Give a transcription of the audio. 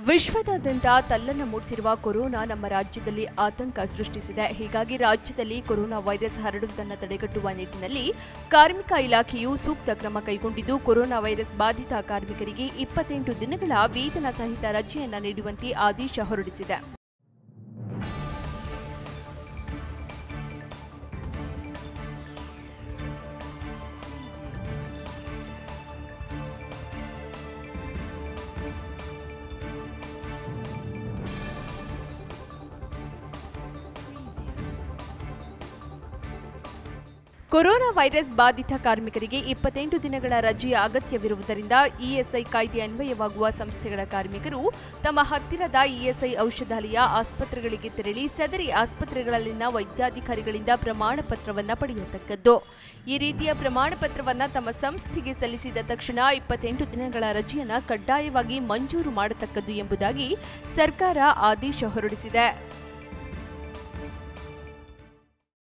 ವಿಶ್ವದಾದ್ಯಂತ ತಲ್ಲನ್ನು ಮೂಡಿಸಿರುವ ಕೊರೋನಾ ನಮ್ಮ ರಾಜ್ಯದಲ್ಲಿ ಆತಂಕ ಸೃಷ್ಟಿಸಿದೆ ಹೀಗಾಗಿ ರಾಜ್ಯದಲ್ಲಿ ಕೊರೋನಾ ವೈರಸ್ ಹರಡುವುದನ್ನು ತಡೆಗಟ್ಟುವ ನಿಟ್ಟಿನಲ್ಲಿ ಕಾರ್ಮಿಕ ಇಲಾಖೆಯು ಸೂಕ್ತ ಕ್ರಮ ಕೈಗೊಂಡಿದ್ದು ಕೊರೋನಾ ವೈರಸ್ ಬಾಧಿತ ಕಾರ್ಮಿಕರಿಗೆ ಇಪ್ಪತ್ತೆಂಟು ದಿನಗಳ ವೇತನ ಸಹಿತ ರಜೆಯನ್ನ ನೀಡುವಂತೆ ಆದೇಶ ಹೊರಡಿಸಿದೆ ಕೊರೋನಾ ವೈರಸ್ ಬಾಧಿತ ಕಾರ್ಮಿಕರಿಗೆ ಇಪ್ಪತ್ತೆಂಟು ದಿನಗಳ ರಜೆಯ ಅಗತ್ಯವಿರುವುದರಿಂದ ಇಎಸ್ಐ ಕಾಯ್ದೆ ಅನ್ವಯವಾಗುವ ಸಂಸ್ಥೆಗಳ ಕಾರ್ಮಿಕರು ತಮ್ಮ ಹತ್ತಿರದ ಇಎಸ್ಐ ಔಷಧಾಲಯ ಆಸ್ಪತ್ರೆಗಳಿಗೆ ತೆರಳಿ ಸದರಿ ಆಸ್ಪತ್ರೆಗಳಲ್ಲಿನ ವೈದ್ಯಾಧಿಕಾರಿಗಳಿಂದ ಪ್ರಮಾಣ ಪತ್ರವನ್ನು ಪಡೆಯತಕ್ಕದ್ದು ಈ ರೀತಿಯ ಪ್ರಮಾಣ ಪತ್ರವನ್ನು ತಮ್ಮ ಸಂಸ್ಥೆಗೆ ಸಲ್ಲಿಸಿದ ತಕ್ಷಣ ಇಪ್ಪತ್ತೆಂಟು ದಿನಗಳ ರಜೆಯನ್ನು ಕಡ್ಡಾಯವಾಗಿ ಮಂಜೂರು ಮಾಡತಕ್ಕದ್ದು ಎಂಬುದಾಗಿ ಸರ್ಕಾರ ಆದೇಶ ಹೊರಡಿಸಿದೆ